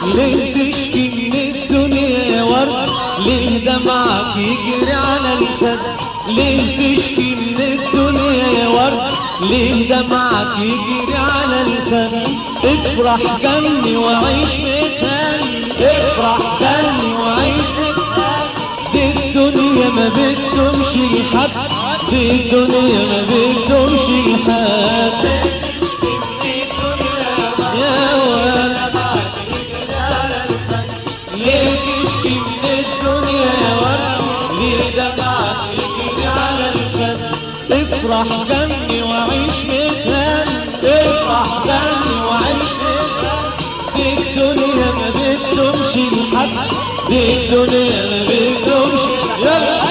ليه تشكي من الدنيا يا ورد ليه دمعك يجري على الخد ليه تشكي من الدنيا يا ورد ليه دمعك يجري على الخد افرح جنبي وعيش متهني افرح جنبي وعيش متهني دي الدنيا ما بتدومش لحد دي الدنيا ما بتدومش لحد يا ولد ليه تشكي من الدنيا يا ولد ليه دمعك يجري على الخد افرح جنبي وعيش متهني افرح جنبي وعيش متهني دي الدنيا ما بتدومش لحد دي الدنيا ما بتدومش يلا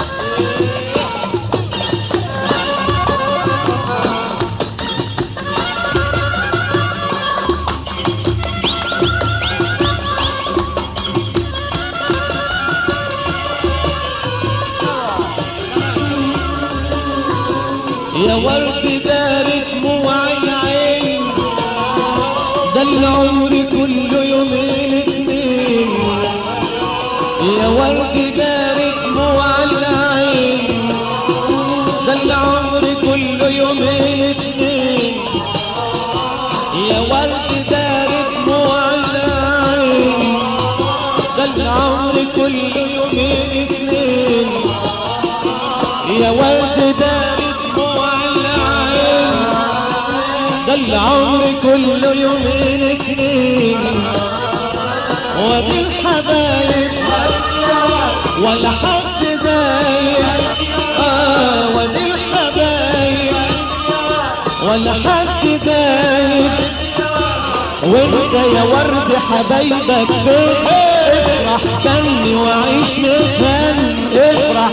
يا ورد دار دموع العين ده العمر كله يومين اتنين يا ورد دار دموع العين ده العمر كله يومين اتنين يا ورد دار دموع العين ده العمر كله يومين اتنين يا ورد دار دموع العين ده العمر كله يومين اتنين وادي الحبايب ولا حد دايق اه وادي الحبايب ولا حد دايق وانت يا ورد حبايبك فين افرح كني وعيش متهني افرح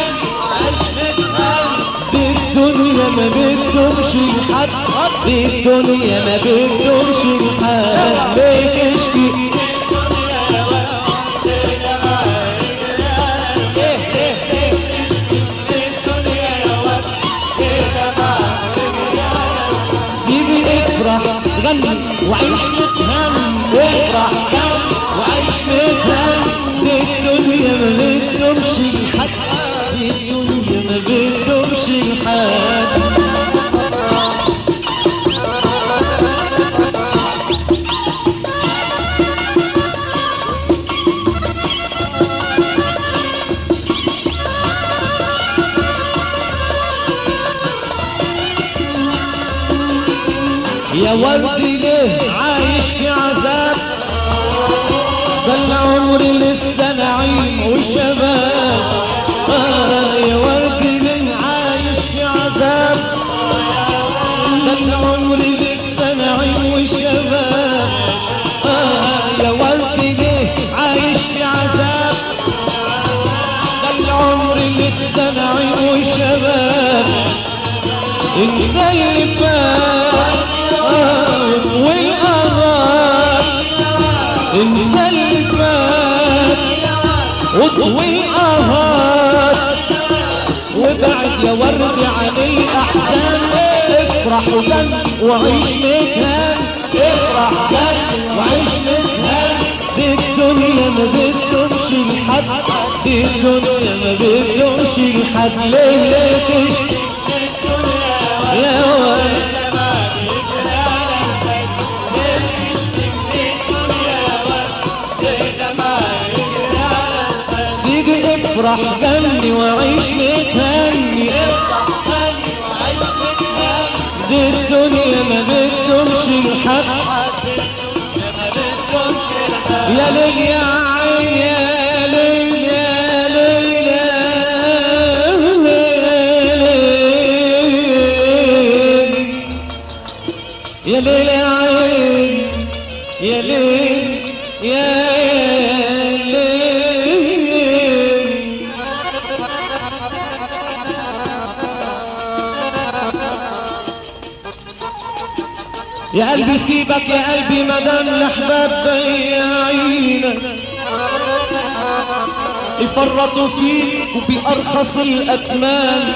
دي الدنيا ما بتدومش لحد دي الدنيا ما بتدومش لحد ليه تشكي سيدي افرح غني وعيش متهم افرح غني وعيش متهم دي الدنيا ما بتدومش لحد دي الدنيا ما بتدومش لحد يا ورد ليه عايش في عذاب ده العمر لسه نعيم وشباب آه يا ورد ليه عايش في عذاب ده العمر لسه نعيم وشباب آه يا ورد ليه عايش في عذاب ده العمر لسه نعيم وشباب انسى اللي فات والقرار انسى اللي فات واطوي القهار وابعد يا ورد عن الاحزان افرح وغن وعيش مكان افرح غن وعيش مكان دي الدنيا ما بتدومش لحد دي الدنيا ما بتدومش لحد ليه ليه تشكي يا ولد سيدي افرح غني وعيش متهني دي الدنيا ما بتدومش لحد يا ليل يا عين يا ليل يا ليل يا ليل يا عين يا ليل يا ليل يا قلبي سيبك يا قلبي مدام الاحباب بياعينك يفرطوا فيك وبأرخص الأثمان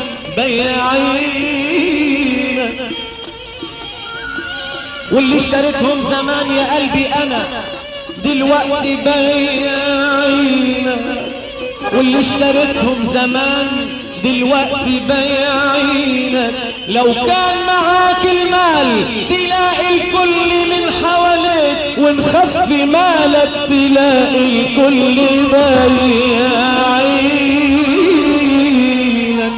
بياعينك واللي اشتريتهم زمان يا قلبي أنا دلوقتي بياعينك واللي اشتريتهم زمان دلوقتي بياعينك لو كان معاك المال تلاقي الكل من حواليك ونخفي مالك تلاقي الكل بياعينك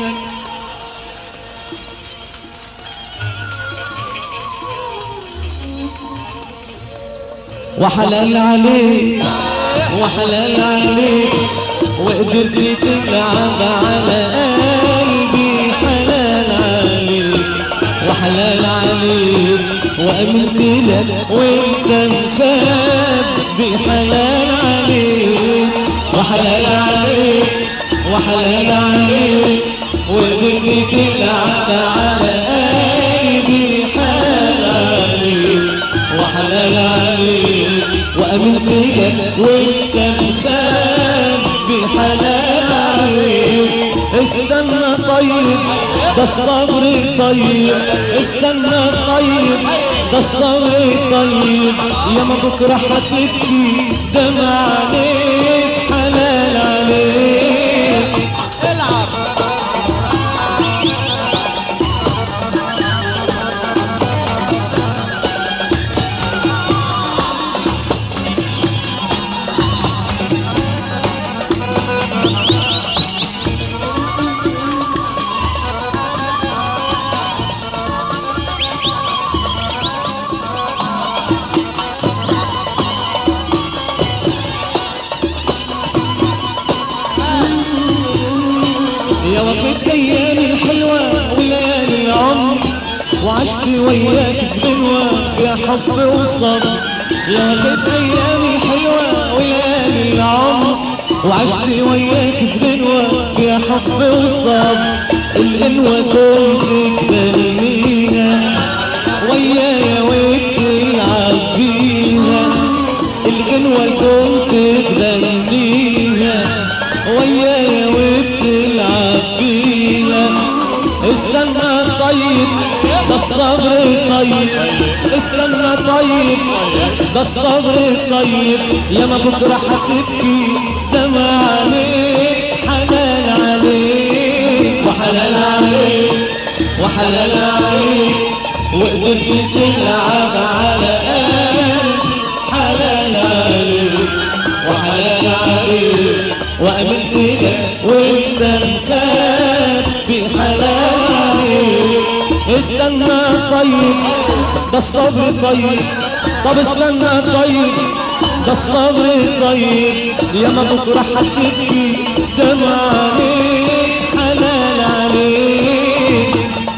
وحلال عليك وحلال عليك وقدرت تلعب على قلبي حلال عليك وحلال عليك وأمنت لك وانت مخبي حلال عليك وحلال عليك وحلال عليك وقدرت تلعب على قلبي حلال عليك وحلال عليك وأمنت لك وانت مخبي حلال عليك استنى طيب ده الصبر طيب استنى طيب ده الصبر طيب يا ما بكره هتبكي دمع عليك حلال عليك العب يا وفيت ايامي الحلوه وليالي العمر وعشت وياك بغنوه يا حب وصبر يا وفيت ايامي الحلوه وليالي العمر وعشت وياك بغنوه يا حب وصبر القنوه كنت تغنيها ويايا وتلعب بيها القنوه كنت تغنيها ويايا وبتلعب بينا استنى طيب ده الصبر طيب استنى طيب ده الصبر طيب يا ما بكره هتبكي دمع عليك حلال عليك وحلال عليك وحلال عليك وقدرت تلعب على قلبي حلال عليك وحلال عليك وأمنت لك وانت مكاتب حلال عليك استنى طيب ده الصبر طيب طب استنى طيب ده الصبر طيب يا ما بكره هتبكي دمع عليك حلال عليك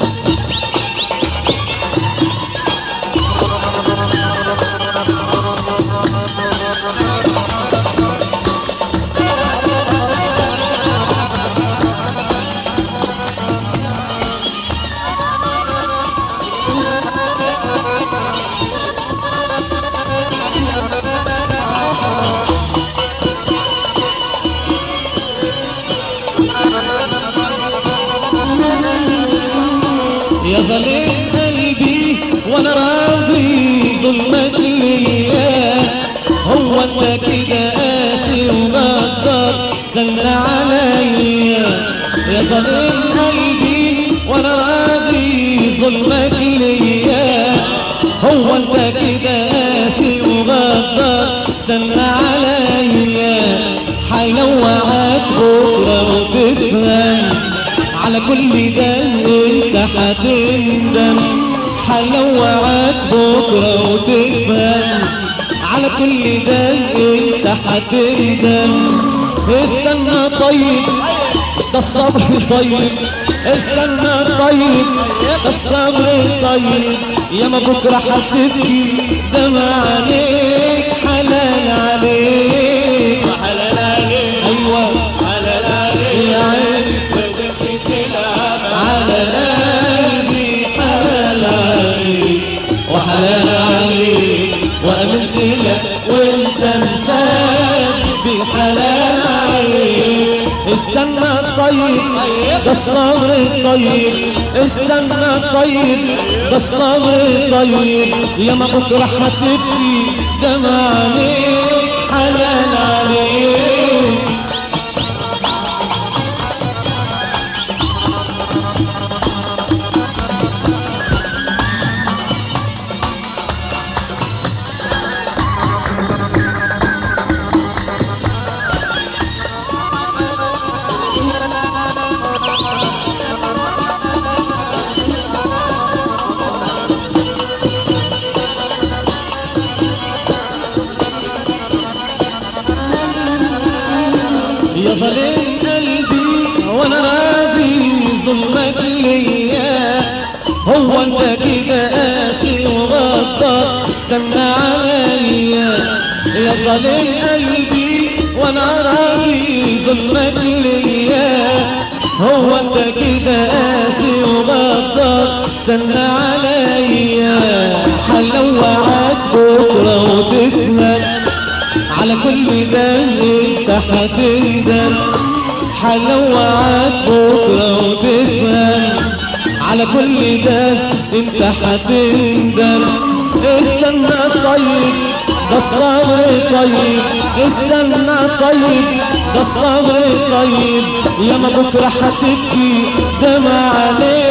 يا ظليم قلبي وانا راضي ظلمك ليا هو انت كده قاسي وغدر استنى عليا يا ظليم قلبي وانا راضي ظلمك ليا هو انت كده قاسي وغدر استنى عليا حينوعك بكره وتفهم على كل ده انت هتندم هينوعك بكره وتفهم على كل ده انت هتندم استنى طيب ده الصبر طيب استنى طيب ده الصبر طيب يا ما بكره هتبكي دمع عليك حلال عليك حلال عليك ايوه حلال عليك يا عين على قلبي حلال عليك وحلال عليك وأمنت لك وانت مخبي حلال عليك استنى طيب ده الصبر طيب استنى طيب ده الصبر طيب يا ما بكره هتبكي دمع عليك يا ظالم قلبي وانا راضي ظلمك ليا هو انت كده قاسي وغدار استنى عليا يا ظالم قلبي وانا راضي ظلمك ليا هو انت كده قاسي وغدار استنى عليا حلوعك بكره وتفهم على كل ده انت هتندم حلوعك بكره وتفهم على كل ده انت هتندم استنى طيب ده الصبر طيب استنى طيب ده الصبر طيب يا ما بكره هتبكي دمع عليك